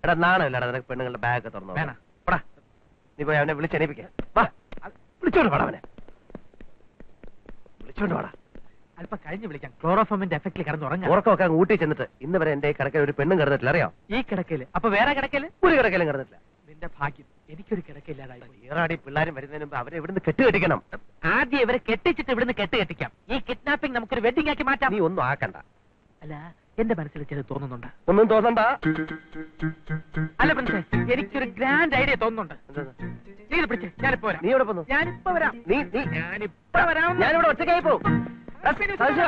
എടാ നാണമില്ലടാ നിനക്ക് പെണ്ണുങ്ങളുടെ ബാഗ് തുറന്നു വേണം. പടാ നീ പോയി അവനെ വിളിച്ചെണീപ്പിക്ക വാ വിളിച്ചോണ്ട് പാടാ അവനെ വിളിച്ചോണ്ട് പാടാ അല്പം കഴിഞ്ഞ് വിളിക്കാം ക്ലോറോഫോമിന്റെ എഫക്റ്റിൽ കിടന്നുറങ്ങാം ഉറക്കമൊക്കെ അങ്ങ് ഊട്ടി ചെന്നിട്ട് ഇന്ന് വരെ എന്റെ ഈ കിടക്കയിൽ ഒരു പെണ്ണും കിടന്നിട്ടില്ല അറിയോ ഈ കിടക്കയില് അപ്പൊ വേറെ കിടക്കയില് ഒരു കിടക്കയിലും കിടന്നിട്ടില്ല നിന്റെ ഭാഗ്യം എനിക്കൊരു കിടക്കയില്ലാതായി പോയി. ഈറാടി പിള്ളേരും വരുന്നതിന് മുമ്പ് അവരെ ഇവിടുന്ന് കെട്ടുകെട്ടിക്കണം ആദ്യം ഇവരെ കെട്ടിച്ചിട്ട് ഇവിടുന്ന് കെട്ട് കെട്ടിക്കാം ഈ കിഡ്നാപ്പിംഗ് നമുക്കൊരു വെഡിങ് ആക്കി മാറ്റാം നീ ഒന്നും ആക്കണ്ട അല്ല എന്റെ മനസ്സിൽ ചിലത് തോന്നുന്നുണ്ട് ഒന്നും തോന്നണ്ട അല്ല പ്രിൻസേ എനിക്കൊരു ഗ്രാൻഡ് ഐഡിയ തോന്നുന്നുണ്ട് എന്താണ്? നീ ഇത് പിടിച്ചേ ഞാനിപ്പോ വരാം നീ എവിടെ പോന്നു ഞാനിപ്പോ വരാം നീ നീ ഞാനിപ്പോ വരാം ഞാനിവിടെ ഒറ്റയ്ക്കായി പോവും സാധിച്ചോ?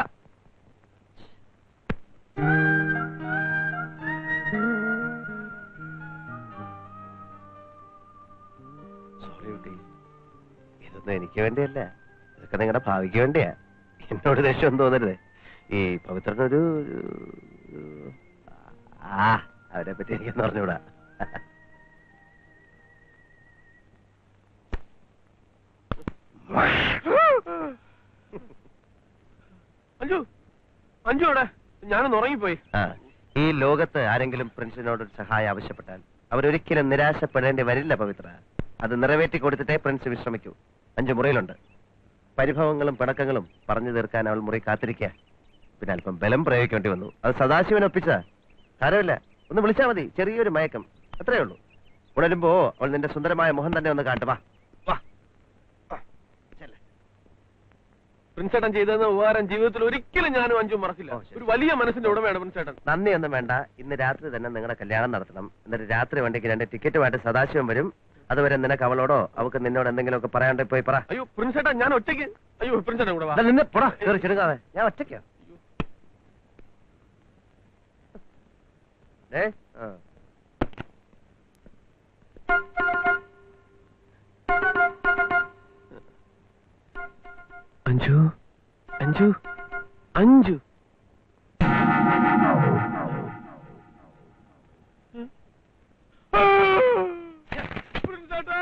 സോറി കുട്ടി ഇതൊന്നും എനിക്ക് വേണ്ടിയല്ല ഇതൊക്കെ നിങ്ങളുടെ ഭാവിക്ക് വേണ്ടിയാ എന്നോട് ദേഷ്യം തോന്നരുത് ഈ പവിത്രനൊരു ഒരു- ആ അവരെ പറ്റി എനിക്കൊന്നും പറഞ്ഞുകൂടാ അഞ്ചു അഞ്ചു അവിടെ ഞാനൊന്ന് ഉറങ്ങിപ്പോയി ആ, ഈ ലോകത്ത് ആരെങ്കിലും പ്രിൻസിനോട് ഒരു സഹായം ആവശ്യപ്പെട്ടാൽ അവരൊരിക്കലും നിരാശപ്പെടേണ്ടി വരില്ല പവിത്ര അത് നിറവേറ്റി കൊടുത്തിട്ടേ പ്രിൻസ് വിശ്രമിക്കൂ അഞ്ചു മുറിയിലുണ്ട് പരിഭവങ്ങളും പിണക്കങ്ങളും പറഞ്ഞു തീർക്കാൻ അവൾ മുറി കാത്തിരിക്കുക പിന്നെ അല്പം ബലം പ്രയോഗിക്കേണ്ടി വന്നു അത് സദാശിവൻ ഒപ്പിച്ച സാരമില്ല ഒന്ന് വിളിച്ചാൽ മതി ചെറിയൊരു മയക്കം അത്രേ ഉള്ളൂ ഉണരുമ്പോ അവൾ നിന്റെ സുന്ദരമായ മുഖം തന്നെ ഒന്ന് കാട്ടുവാ വാ വാ. ചെല്ല്. പ്രിൻസേട്ടൻ ചെയ്തെന്ന ഉപകാരം ജീവിതത്തിൽ ഒരിക്കലും ഞാനും അഞ്ചും മറക്കില്ല ഓ, ശരി. ഒരു വലിയ മനസ്സിന്റെ ഉടമയാണ് പ്രിൻസേട്ടൻ നന്ദിയൊന്നും വേണ്ട ഇന്ന് രാത്രി തന്നെ നിങ്ങളുടെ കല്യാണം നടത്തണം എന്നിട്ട് രാത്രി വണ്ടിക്ക് രണ്ട് ടിക്കറ്റുമായിട്ട് സദാശിവം വരും അതുവരെ നിനക്ക് അവളോടോ അവൾക്ക് നിന്നോട് എന്തെങ്കിലുമൊക്കെ പറയാണ്ട് പോയി പറ അയ്യോ പ്രിൻസേട്ടൻ ഞാൻ ഒറ്റയ്ക്ക് അയ്യോ പ്രിൻസേട്ടൻ കൂടെ വാ അല്ല, നിന്ന് പോടാ കേറി ചെടുങ്ങാതെ ഞാൻ ഒറ്റയ്ക്കാ ഏ ആ. അഞ്ചു അഞ്ചു അഞ്ചു പ്രിൻസേട്ടാ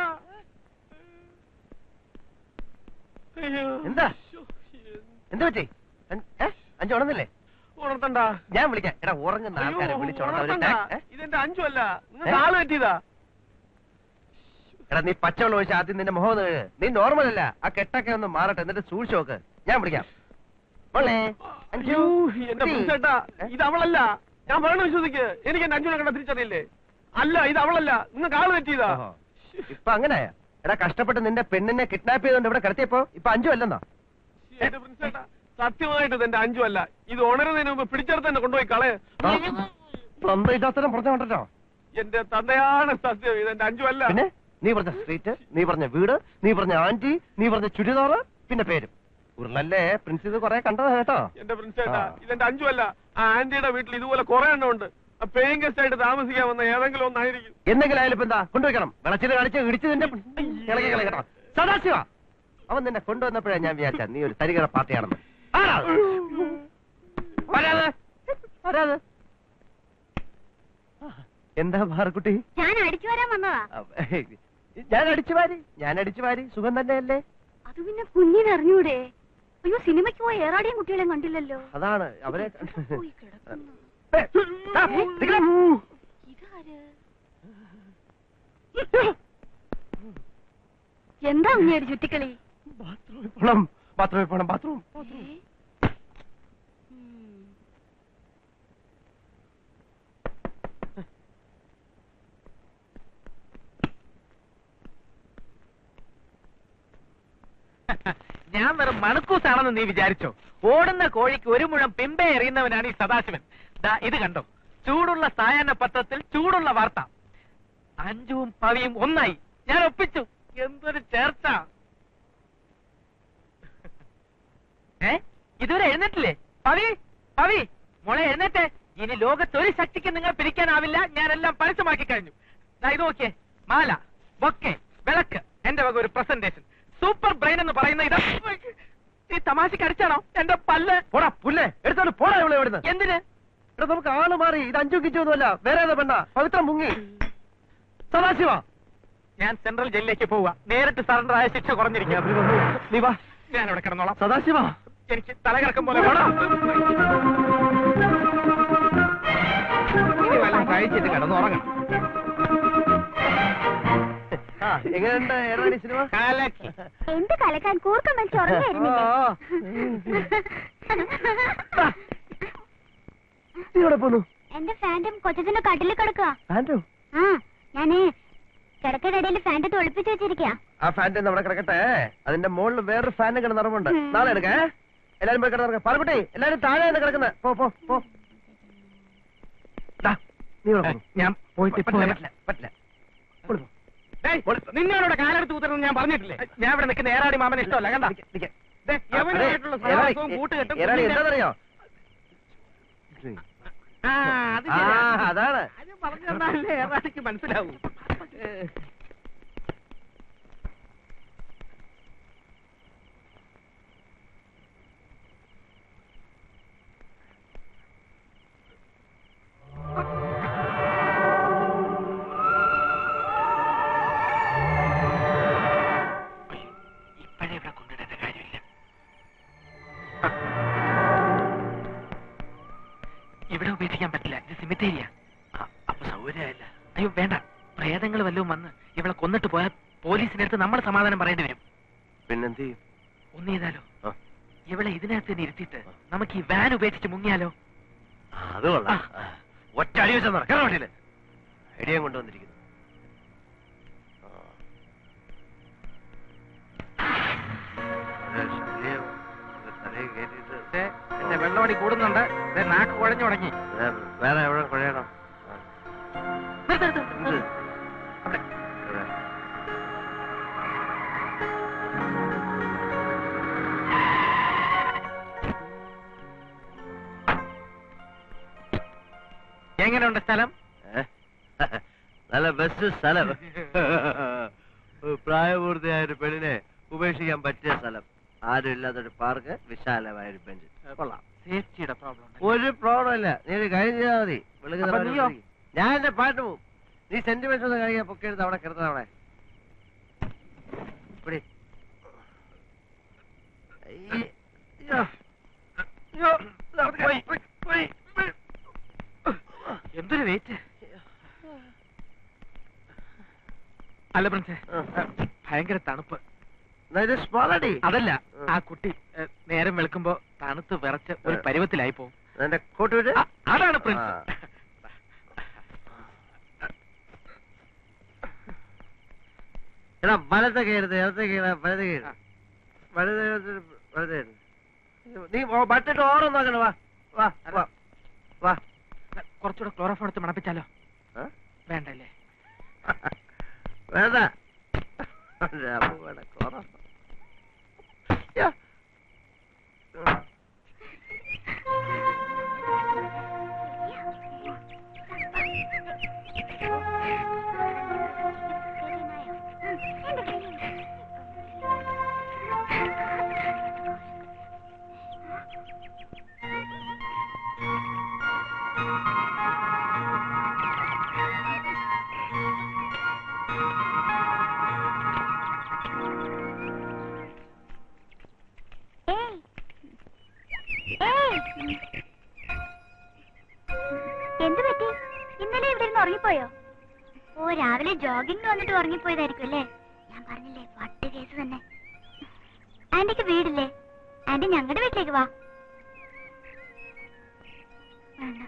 അയ്യോ എന്താ? ശ്ശോ, എന്ത് പറ്റി അൻ- ഏ? അഞ്ചു ഉണർന്നില്ലേ ഉണർത്തണ്ട ഞാൻ വിളിക്കാം എടാ ഉറങ്ങുന്ന അയ്യോ, ആൾക്കാരെ വിളിച്ചോളാം ഉണർത്തണ്ട. ഇതെന്റെ അഞ്ചു അല്ല നിങ്ങൾക്ക് ഏ? ആള് പറ്റിയതാ എടാ നീ പച്ചവെള്ളം ഒഴിച്ച് ആദ്യം നിന്റെ മുഖം ഒന്ന് കഴുക്. നീ നോർമൽ അല്ല ആ കെട്ടൊക്കെ ഒന്ന് മാറട്ടെ എന്നിട്ട് സൂക്ഷിച്ച് നോക്ക് ഞാൻ വിളിക്കാം മോളെ, അഞ്ചു. അയ്യോ, എന്റെ കുട്ടി. പ്രിൻസേട്ടാ ഏ? ഇത് അവളല്ല ഞാൻ പറയണ വിശ്വസിക്ക് എനിക്ക് എന്റെ അഞ്ചുനെ കണ്ട തിരിച്ചറിയില്ലേ അല്ല ഇത് അവളല്ല നിങ്ങൾക്ക് ആള് പറ്റിയതാ ഓഹോ. ഇപ്പൊ അങ്ങനെയാ എടാ കഷ്ടപ്പെട്ട് നിന്റെ പെണ്ണിനെ കിഡ്നാപ്പ് ചെയ്തോണ്ട് ഇവിടെ കിടത്തിയപ്പോ ഇപ്പൊ അഞ്ചു അല്ലെന്നോ എന്റെ പ്രിൻസേട്ടാ സത്യമായിട്ട് ഇത് എന്റെ അഞ്ചു അല്ല ഇത് ഉണരുന്നതിന് മുമ്പ് പിടിച്ചെടുത്ത് തന്നെ കൊണ്ടുപോയി കളയ സ്വന്തം ഇല്ലാത്തരം പറഞ്ഞു കണ്ടോ എന്റെ തന്തയാണ് സത്യം ഇത് എന്റെ അഞ്ചു അല്ല പിന്നെ നീ പറഞ്ഞ സ്ട്രീറ്റ് നീ പറഞ്ഞ വീട് നീ പറഞ്ഞ ആന്റി നീ പറഞ്ഞ ചുരിദാറ് പിന്നെ പേരും ഉരുളല്ലേ പ്രിൻസ് ഇത് കൊറേ കണ്ടതാ കേട്ടോ എന്റെ പ്രിൻസേട്ടാ ആ. ഇതെന്റെ അഞ്ചു അല്ല ആ ആന്റിയുടെ വീട്ടിൽ ഇതുപോലെ കുറെ എണ്ണം ഉണ്ട് പേയിങ് ഗസ്റ്റ് ആയിട്ട് താമസിക്കാൻ വന്ന ഏതെങ്കിലും ഒന്നായിരിക്കും എന്തെങ്കിലും ആയാലും ഇപ്പൊ എന്താ കൊണ്ടുവയ്ക്കണം വിളച്ചിട്ട് കളിച്ച് ഇടിച്ച് നിന്റെ ഇളകി കളി കേട്ടോ സദാശിവ അവൻ നിന്നെ കൊണ്ടുവന്നപ്പോഴേ ഞാൻ വിചാരിച്ച നീ ഒരു തരികട പാർട്ടിയാണെന്ന് ആരാ അത്? ആരാത്? ആരാത്? ആ, എന്താ ഭാർക്കുട്ടി ഞാൻ അടിച്ചു വരാൻ വന്നതാ അഹ്, ഞാൻ അടിച്ചു വാരി ഞാൻ അടിച്ചു വാരി സുഖം തന്നെയല്ലേ അത് പിന്നെ കുഞ്ഞിനറിഞ്ഞൂടെ അയ്യോ സിനിമയ്ക്ക് പോയ ഏറാടിയും കുട്ടികളെയും കണ്ടില്ലല്ലോ അതാണ് അവരെ പോയി കിടക്കുന്നു. ഏ, ദാ, നിക്കടാ. ഇതാര് എന്താ ഉണ്ണിയൊരു ചുറ്റിക്കളി ബാത്റൂമിൽ പോണം ബാത്റൂമിൽ പോണം ബാത്റൂം ഏ? ഉം. ഞാൻ വെറും മണക്കൂസാണെന്ന് നീ വിചാരിച്ചോ ഓടുന്ന കോഴിക്ക് ഒരു മുഴം പിമ്പെ എറിയുന്നവനാണ് ഈ സദാശിവൻ ദാ ഇത് കണ്ടോ ചൂടുള്ള സായാഹ്ന പത്രത്തിൽ ചൂടുള്ള വാർത്ത അഞ്ചുവും പവിയും ഒന്നായി ഞാൻ ഒപ്പിച്ചു എന്തൊരു ചേർച്ച ഏ ഇതുവരെ എഴുന്നേറ്റില്ലേ പവി പവി മോളെ എഴുന്നേറ്റ് ഇനി ലോകത്ത് ഒരു ശക്തിക്ക് നിങ്ങൾ പിരിക്കാനാവില്ല ഞാനെല്ലാം പരസ്യമാക്കി കഴിഞ്ഞു ദാ ഇത് നോക്കിയേ മാല ബൊക്കെ വിളക്ക് എന്റെ വക ഒരു പ്രസന്റേഷൻ സൂപ്പർ ബ്രെയിൻ എന്ന് പറയുന്ന ഇത് ഈ തമാശക്ക് അടിച്ചാണോ എന്റെ പല്ല് പോടാ പുല്ലേ എടുത്തോണ്ട് പോടാ ഇവിടെ ഇവിടുന്ന് എന്തിന് എടാ നമുക്ക് ആള് മാറി ഇത് അഞ്ചു കിഞ്ചു ഒന്നുമല്ല വേറെ ഏതാ പെണ്ണ പവിത്രം മുങ്ങി സദാശിവ ഞാൻ സെൻട്രൽ ജയിലിലേക്ക് പോവുക നേരിട്ട് സറണ്ടർ ആയ ശിക്ഷ കുറഞ്ഞിരിക്കും നീ വാ ഞാൻ അവിടെ കിടന്നോളാം സദാശിവ എനിക്ക് തലകറക്കം പോലെ വേണം ഇനി വല്ലതും കഴിച്ചിട്ട് കിടന്നുറങ്ങണം ആ, എങ്ങനെയുണ്ട് ഏതായാലും സിനിമ കാലക്കി എന്ത് കലക്കാൻ കൂർക്കം വലിച്ച് ഉറങ്ങായിരുന്നില്ലേ നീ എവിടെ പോന്നു എന്റെ ഫാൻറ്റും കൊച്ചത്തിന്റെ കട്ടിലിൽ കിടക്കുക ഫാൻറ്റോ ആ ഞാനേ കിടക്കടയിൽ ഫാൻറ്റ് ഒളിപ്പിച്ച് വെച്ചിരിക്കാ ആ ഫാൻ്റെ അവിടെ കിടക്കട്ടെ അതിന്റെ മുകളിൽ വേറൊരു ഫാനും കിടന്ന് നിറമുണ്ട് ഉം. നാളെ എടുക്കേ എല്ലാരും പോയി കിടന്നിറങ്ങ പാലക്കുട്ടി എല്ലാരും താഴെ കിടക്കുന്നത് പോ പോ പോ ദാ, നീ ഇവിടെ പോ. ഞാൻ പോയിട്ട് ഇപ്പൊ പറ്റില്ല, വരാം. പറ്റില്ല, പറ്റില്ല. നിന്നോട് കാലെടുത്ത് കുത്തരുന്ന് ഞാൻ പറഞ്ഞിട്ടില്ലേ ഞാൻ ഇവിടെ നിൽക്കുന്ന ഏറാടി മാമന് ഇഷ്ടമല്ല കണ്ട നിക്ക്, നിക്ക്. ദേ, യവനുമായിട്ടുള്ള അതെ, സഹവാസവും ഏറാടി, കൂട്ടുകെട്ടും ഏറാടി കുഞ്ഞിന്റെ- എന്താണെന്നറിയോ ആ, അത് ആ ശരിയാ. അതാണ് അത് പറഞ്ഞു തന്നാലേ ഏറാടിക്ക് മനസ്സിലാവൂ ഇപ്പഴേ ഇവിടെ കൊണ്ടിടേണ്ട കാര്യമില്ല ഇവിടെ ഉപേക്ഷിക്കാൻ പറ്റില്ല ഇത് സിമിത്തേരിയ അപ്പൊ സൗകര്യമായില്ല അയ്യോ വേണ്ട പ്രേതങ്ങൾ വല്ലതും വന്ന് ഇവളെ കൊന്നിട്ട് പോയാൽ പോലീസിനടുത്ത് നമ്മൾ സമാധാനം പറയേണ്ടി വരും പിന്നെന്ത് ചെയ്യും ഒന്ന് ചെയ്താലോ ആ. ഇവളെ ഇതിനകത്ത് തന്നെ ഇരുത്തിയിട്ട് നമുക്ക് ഈ വാൻ ഉപേക്ഷിച്ച് മുങ്ങിയാലോ ആ, അത് കൊള്ളാം ഒറ്റ അടി വെച്ചാൽ നടക്കാൻ വേണ്ടിയില്ല ഐഡിയം കൊണ്ടുവന്നിരിക്കുന്നു ആ. ഒരു ശല്യം, ഒരു തലയിൽ കേറ്റിയിട്ട് ദേ, എന്റെ വെള്ളമടി കൂടുന്നുണ്ട് ദേ, നാക്ക് കുഴഞ്ഞു തുടങ്ങി വേ- വേറെ എവിടെ കുഴയണം ആ. നിർത്ത്, നിർത്ത്, നിർത്ത്. എന്ത്? അവിടെ. ഇവിടെ. എങ്ങനെയുണ്ട് സ്ഥലം ഏ? നല്ല ബെസ്റ്റ് സ്ഥലം ഒരു പ്രായപൂർത്തിയായ ഒരു പെണ്ണിനെ ഉപേക്ഷിക്കാൻ പറ്റിയ സ്ഥലം ആരും ഇല്ലാത്തൊരു പാർക്ക് വിശാലമായ ഒരു ബെഞ്ച് കൊള്ളാം സേഫ്റ്റിയുടെ പ്രോബ്ലം ഒരു പ്രോബ്ലം ഇല്ല നീ ഒരു കാര്യം ചെയ്താൽ മതി വെളുക്കുന്ന അപ്പൊ പാട്ട് നീയോ? വിളിക്ക്. ഞാൻ എന്റെ പാട്ട് പോവും നീ സെന്റിമെന്റ്സ് ഒന്ന് കഴിയാൻ പൊക്കെ എടുത്ത് അവിടെ കിടന്ന അവിടെ പിടി. അയ്യേ. അയ്യോ. അയ്യോ. ഇതാ, പോയി, പോയി, പോയി, പോയി. എന്തൊരു വെയിറ്റ് അല്ല പ്രിൻസേ ആ. ഭയങ്കര തണുപ്പ് എന്നാ ഇത് small അടി. അതല്ല ഉം. ആ കുട്ടി ഏ, നേരം വെളുക്കുമ്പോ തണുത്ത് വിറച്ച് ഒരു ആ. പരുവത്തിലായി പോകും എന്റെ കോട്ട് വിട്ട് ആ, അതാണ് പ്രിൻസ് ആ. എടാ വലത്തെ കയറുന്നത് ഇടത്തെ കയറാ വലത്തെ കയറും വലത് വലത് കയറും നീ ഓ, ബട്ടിട്ട് ഓറം നോക്കണം വാ വാ വാ വാ കുറച്ചുകൂടെ ക്ലോറോഫോൺ എടുത്ത് മണപ്പിച്ചാലോ ആ? വേണ്ടല്ലേ വേണ്ട രാമു വേണ്ട കോറം യ്യോ. ഉം. ഏയ്. ഏയ്. എന്ത് പറ്റി ഇന്നലെ ഇവിടെ ഇരുന്ന് ഉറങ്ങിപ്പോയോ ഓ രാവിലെ ജോഗിങ്ങിന് വന്നിട്ട് ഉറങ്ങിപ്പോയതായിരിക്കും അല്ലേ ഞാൻ പറഞ്ഞില്ലേ പട്ട് കേസ് തന്നെ ആന്റിക്ക് വീടില്ലേ ആന്റി ഞങ്ങളുടെ വീട്ടിലേക്ക് വാ വേണ്ട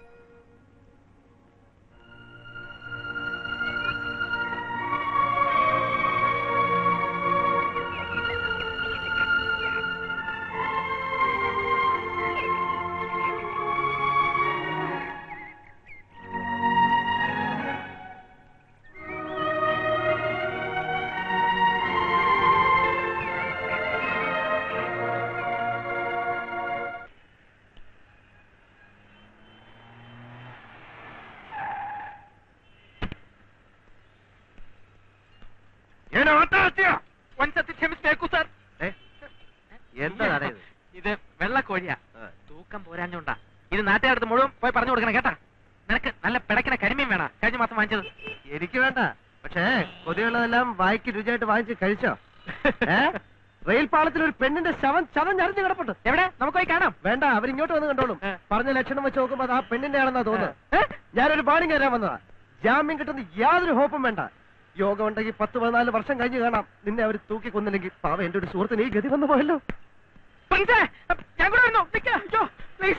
ഞാൻ ഓട്ടാ വൻസത്തി ക്ഷമിച്ചേക്കൂ സാർ ഏ? എന്താ നടയത് ഇത് വെള്ളക്കോഴിയാ തൂക്കം പോരാഞ്ഞോണ്ടാ ഇത് നാട്ടുകാരടുത്ത് മുഴുവൻ പോയി പറഞ്ഞു കൊടുക്കണം കേട്ടാ നിനക്ക് നല്ല പിടക്കിന കരിമീൻ വേണ കഴിഞ്ഞ മാസം വാങ്ങിച്ചത് എനിക്ക് വേണ്ട പക്ഷേ കൊതിയുള്ളതെല്ലാം വായിക്ക് രുചിയായിട്ട് വാങ്ങിച്ച് കഴിച്ചോ ഏ റെയിൽ പാളത്തിൽ ഒരു പെണ്ണിന്റെ ശവം ശവം ഞറിഞ്ഞു കിടപ്പുണ്ട് എവിടെ നമുക്ക് പോയി കാണാം വേണ്ട അവരിങ്ങോട്ട് വന്ന് കണ്ടോളും ഏ. പറഞ്ഞ ലക്ഷണം വെച്ച് നോക്കുമ്പോ അത് ആ പെണ്ണിന്റെ ആണെന്നാ തോന്നുന്നത് ഏ? ഞാനൊരു പാണിങ് തരാൻ വന്നതാ ജാമ്യം കിട്ടുന്ന യാതൊരു ഹോപ്പും വേണ്ട യോഗം ഉണ്ടെങ്കിൽ പത്ത് പതിനാല് വർഷം കഴിഞ്ഞ് കാണാം നിന്നെ അവർ തൂക്കി കൊന്നില്ലെങ്കിൽ പാവ എന്റെ ഒരു സുഹൃത്തിന് ഈ ഗതി വന്നു പോയല്ലോ പ്രിൻസേ ഞാൻ കൂടെ വരുന്നു നിൽക്ക അയ്യോ പ്ലീസ്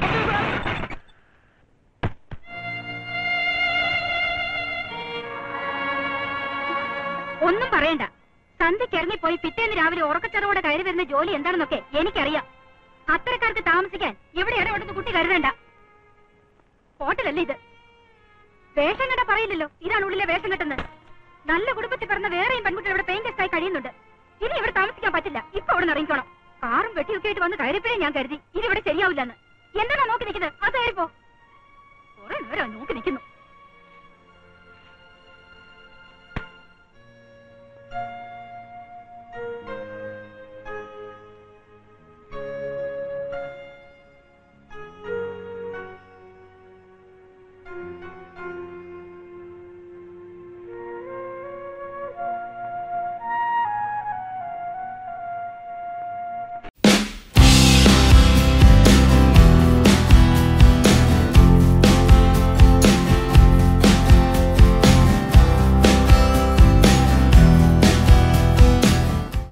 ഒന്നും പറയണ്ട സന്ധ്യക്ക് ഇറങ്ങിപ്പോയി പിറ്റേന്ന് രാവിലെ ഉറക്കച്ചറവോടെ കയറി വരുന്ന ജോലി എന്താണെന്നൊക്കെ എനിക്കറിയാം അത്തരക്കാർക്ക് താമസിക്കാൻ ഇവിടെ ഇടപെടുന്ന കുട്ടി കരുതണ്ട ഹോട്ടലല്ലേ ഇത് വേഷം കണ്ട പറയില്ലല്ലോ ഇതാണ് ഉള്ളിലെ വേഷം കെട്ടുന്നത് നല്ല കുടുംബത്തിൽ പറഞ്ഞ വേറെയും പെൺകുട്ടികൾ ഇവിടെ പെയിൻ ഗസ്റ്റായി കഴിയുന്നുണ്ട് ഇനി ഇവിടെ താമസിക്കാൻ പറ്റില്ല ഇപ്പൊ അവിടെ ഇറങ്ങിക്കോണം കാറും വെട്ടിയൊക്കെ ആയിട്ട് വന്ന് കയറിപ്പോഴേ ഞാൻ കരുതി ഇനി ഇവിടെ ശരിയാവില്ലെന്ന് എന്താണ് നോക്കി നിൽക്കുന്നത് അത് കയറിപ്പോ കുറെ നേരം നോക്കി നിൽക്കുന്നു